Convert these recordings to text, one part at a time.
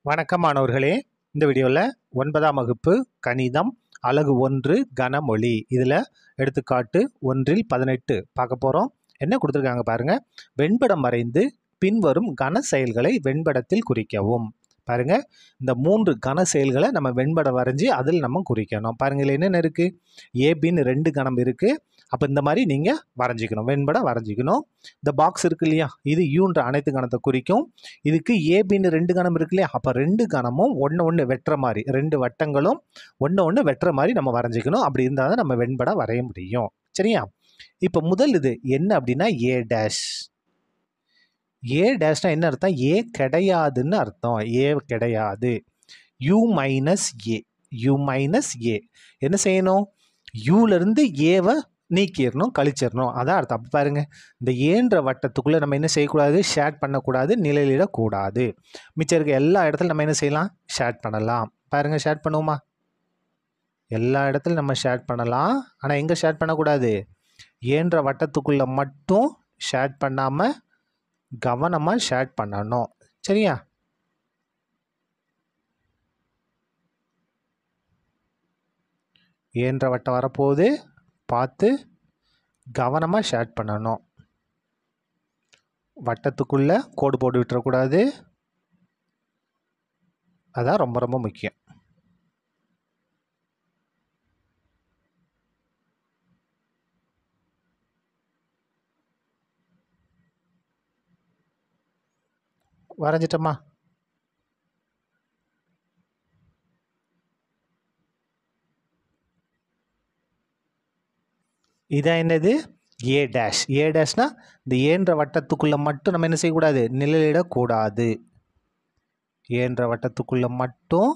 வணக்கம் மாணவர்களே இந்த வீடியோவில் ஒன்பதாம் வகுப்பு கணிதம் அலகு ஒன்று கனமொழி இதில் எடுத்துக்காட்டு ஒன்றில் பதினெட்டு பார்க்க போகிறோம் என்ன கொடுத்துருக்காங்க பாருங்கள் வெண்படம் வரைந்து பின்வரும் கன செயல்களை வெண்படத்தில் குறிக்கவும் பாருங்க இந்த மூன்று கன செயல்களை நம்ம வெண்படம் வரைஞ்சி அதில் நம்ம குறிக்கணும் பாருங்க இதில் என்னென்ன இருக்குது ஏபின்னு ரெண்டு கணம் இருக்குது அப்போ இந்த மாதிரி நீங்கள் வரைஞ்சிக்கணும் வெண்படம் வரைஞ்சிக்கணும் இந்த பாக்ஸ் இருக்கு இல்லையா இது யூன்ற அனைத்து கணத்தை குறிக்கும் இதுக்கு ஏபின்னு ரெண்டு கணம் இருக்கு இல்லையா அப்போ ரெண்டு கணமும் ஒன்று ஒன்று வெட்டுற மாதிரி ரெண்டு வட்டங்களும் ஒன்று ஒன்று வெட்டுற மாதிரி நம்ம வரைஞ்சிக்கணும் அப்படி இருந்தால் தான் நம்ம வெண்படம் வரைய முடியும் சரியா இப்போ முதல் இது என்ன அப்படின்னா ஏ டேஷ் ஏ டேஷ்னா என்ன அர்த்தம் ஏ கிடையாதுன்னு அர்த்தம் ஏ கிடையாது U minus A U minus A என்ன செய்யணும் யூலேருந்து ஏவை நீக்கிடணும் கழிச்சிடணும் அதான் அர்த்தம் அப்போ பாருங்க இந்த ஏன்ற வட்டத்துக்குள்ளே நம்ம என்ன செய்யக்கூடாது ஷேட் பண்ணக்கூடாது நிழலிடக்கூடாது மிச்சம் இருக்க எல்லா இடத்துலையும் நம்ம என்ன செய்யலாம் ஷேட் பண்ணலாம் பாருங்க ஷேட் பண்ணுவோமா எல்லா இடத்துலையும் நம்ம ஷேட் பண்ணலாம் ஆனால் எங்கே ஷேட் பண்ணக்கூடாது ஏன்ற வட்டத்துக்குள்ளே மட்டும் ஷேட் பண்ணாமல் கவனமாக ஷேட் பண்ணணும் சரியா ஏன்ற வட்டம் வரப்போகுது பார்த்து கவனமாக ஷேட் பண்ணணும் வட்டத்துக்குள்ளே கோடு போட்டு விட்டுறக்கூடாது அதான் ரொம்ப ரொம்ப முக்கியம் வரைஞ்சிட்டோமா இதான் என்னது ஏ டேஷ் ஏ டேஷ்னா இந்த ஏன்ற வட்டத்துக்குள்ளே மட்டும் நம்ம என்ன செய்யக்கூடாது நிழலிடக்கூடாது ஏன்ற வட்டத்துக்குள்ளே மட்டும்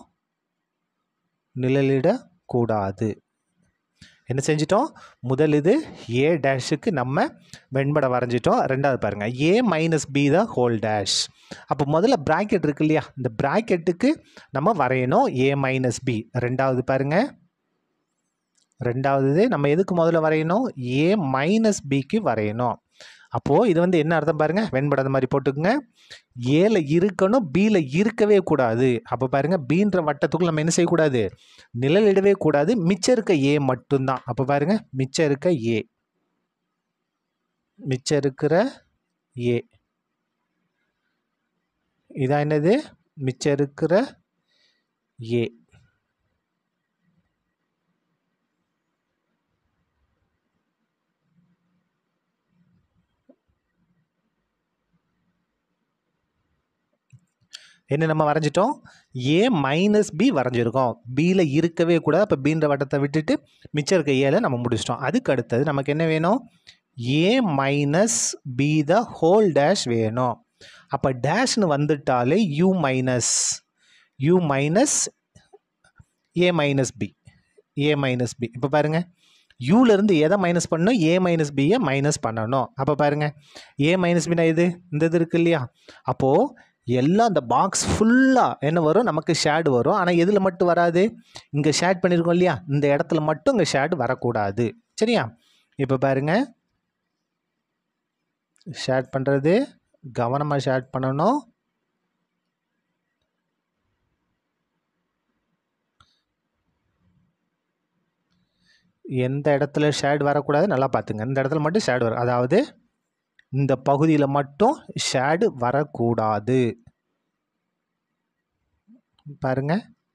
நிழலிடக்கூடாது என்ன செஞ்சிட்டோம் முதல் இது ஏ டேஷுக்கு நம்ம வெண்படம் வரைஞ்சிட்டோம் ரெண்டாவது பாருங்கள் A minus B the whole dash அப்போ முதல்ல ப்ராக்கெட் இருக்கு இல்லையா இந்த ப்ராக்கெட்டுக்கு நம்ம வரையணும் ஏ மைனஸ் பி ரெண்டாவது பாருங்கள் ரெண்டாவது நம்ம எதுக்கு முதல்ல வரையணும் ஏ மைனஸ் பிக்கு வரையணும் அப்போது இது வந்து என்ன அர்த்தம் பாருங்கள் வெண்படம் மாதிரி போட்டுக்குங்க ஏல இருக்கணும் பியில் இருக்கவே கூடாது அப்போ பாருங்கள் பீன்ற வட்டத்துக்குள்ள நம்ம என்ன செய்யக்கூடாது நிழலிடவே கூடாது மிச்சம் இருக்க ஏ மட்டும்தான் அப்போ பாருங்கள் மிச்சம் இருக்க ஏ மிச்சம் இருக்கிற ஏ இதான் என்னது மிச்சம் இருக்கிற ஏ என்ன நம்ம வரைஞ்சிட்டோம் ஏ மைனஸ் பி வரைஞ்சிருக்கோம் பியில் இருக்கவே கூடாது அப்போ பீன்ற வட்டத்தை விட்டுட்டு மிச்சம் இருக்க ஏல நம்ம முடிச்சிட்டோம் அதுக்கு அடுத்தது நமக்கு என்ன வேணும் A minus B the whole dash வேணும் அப்போ டேஷ்னு வந்துட்டாலே U minus U minus A minus B A minus B இப்போ பாருங்கள் யூலேருந்து எதை மைனஸ் பண்ணணும் ஏ மைனஸ் பியை மைனஸ் பண்ணணும் அப்போ பாருங்கள் ஏ மைனஸ் பின்னா இது இந்த இது இருக்கு இல்லையா அப்போது எல்லாம் அந்த பாக்ஸ் ஃபுல்லாக என்ன வரும் நமக்கு ஷேடு வரும் ஆனால் எதில் மட்டும் வராது இங்கே ஷேட் பண்ணியிருக்கோம் இல்லையா இந்த இடத்துல மட்டும் இங்கே ஷேடு வரக்கூடாது சரியா இப்போ பாருங்க ஷேட் பண்ணுறது கவனமாக ஷேட் பண்ணணும் எந்த இடத்துல ஷேட் வரக்கூடாது நல்லா பார்த்துங்க இந்த இடத்துல மட்டும் ஷேடு வரும் அதாவது இந்த பகுதியில் மட்டும் ஷேடு வரக்கூடாது பாருங்க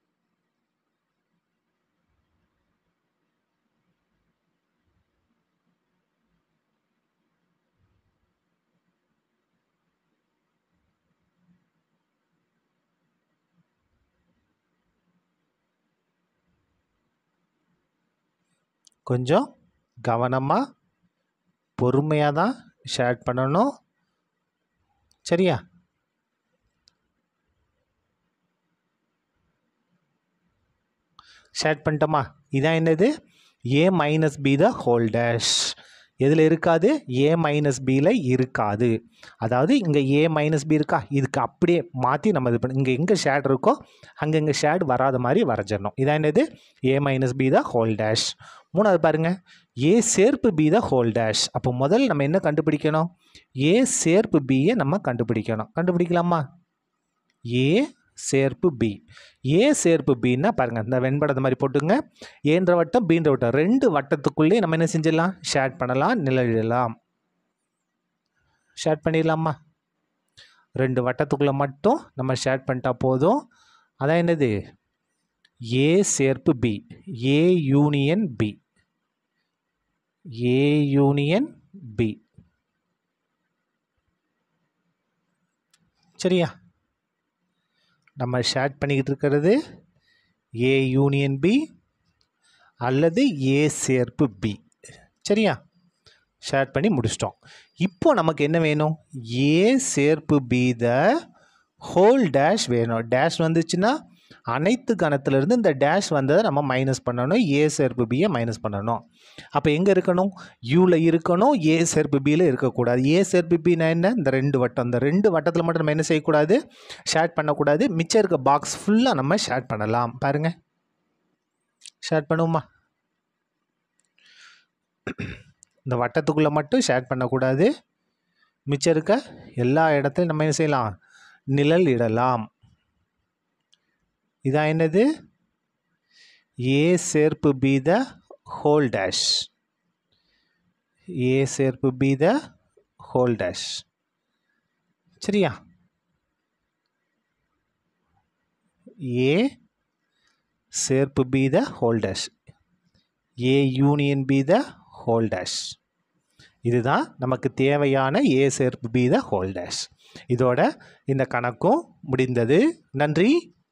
கொஞ்சம் கவனமாக பொறுமையாக தான் ஷேர் பண்ணணும் சரியா ஷேர் பண்ணிட்டோமா இதான் என்னது A minus B the whole dash எதில் இருக்காது ஏ மைனஸ் பியில் இருக்காது அதாவது இங்கே ஏ மைனஸ் பி இருக்கா இதுக்கு அப்படியே மாற்றி நம்ம இது பண்ணி இங்கே எங்கே ஷேட் இருக்கோ அங்கே இங்கே ஷேட் வராத மாதிரி வரைஞ்சிடணும் இதான் என்னது A minus B the whole dash மூணாவது பாருங்கள் ஏ சேர்ப்பு பி த ஹோல் டேஷ் அப்போ முதல்ல நம்ம என்ன கண்டுபிடிக்கணும் ஏ சேர்ப்பு பியை நம்ம கண்டுபிடிக்கணும் கண்டுபிடிக்கலாமா ஏ சேர்ப்பு பி ஏ சேர்ப்பு பின்னா பாருங்கள் இந்த வெண்படத்தை மாதிரி போட்டுங்க ஏன்ற வட்டம் பீன்ற வட்டம் ரெண்டு வட்டத்துக்குள்ளே நம்ம என்ன செஞ்சிடலாம் ஷேட் பண்ணலாம் நிழலிடலாம் ஷேட் பண்ணிடலாமா ரெண்டு வட்டத்துக்குள்ளே மட்டும் நம்ம ஷேட் பண்ணிட்டா போதும் அதான் என்னது ஏ சேர்ப்பு B A union B A union B சரியா நம்ம ஷேட் பண்ணிக்கிட்டு இருக்கிறது ஏ யூனியன் பி அல்லது ஏ சேர்ப்பு பி சரியா ஷேர் பண்ணி முடிச்சிட்டோம் இப்போ நமக்கு என்ன வேணும் ஏ சேர்ப்பு பி த ஹோல் டேஷ் வேணும் டேஷ் வந்துச்சுன்னா அனைத்து கணத்துலேருந்து இந்த டேஷ் வந்ததை நம்ம மைனஸ் பண்ணணும் ஏ சேர்ப்பு பியை மைனஸ் பண்ணணும் அப்போ எங்கே இருக்கணும் யூவில் இருக்கணும் ஏ சேர்ப்பு பியில் இருக்கக்கூடாது ஏ சேர்ப்பு பின்னா என்ன இந்த ரெண்டு வட்டம் இந்த ரெண்டு வட்டத்தில் மட்டும் நம்ம என்ன செய்யக்கூடாது ஷேட் பண்ணக்கூடாது மிச்சம் இருக்க பாக்ஸ் ஃபுல்லாக நம்ம ஷேட் பண்ணலாம் பாருங்கள் ஷேட் பண்ணுவோமா இந்த வட்டத்துக்குள்ளே மட்டும் ஷேட் பண்ணக்கூடாது மிச்சம் இருக்க எல்லா இடத்துலையும் நம்ம என்ன செய்யலாம் நிழல் இடலாம் இதான் என்னது ஏ சேர்ப்பு B the whole dash A சேர்ப்பு பி த ஹோல் டேஷ் சரியா ஏ சேர்ப்பு B the whole dash A union B the whole dash இதுதான் நமக்கு தேவையான ஏ சேர்ப்பு பி த ஹோல் டேஷ் இதோட இந்த கணக்கும் முடிந்தது நன்றி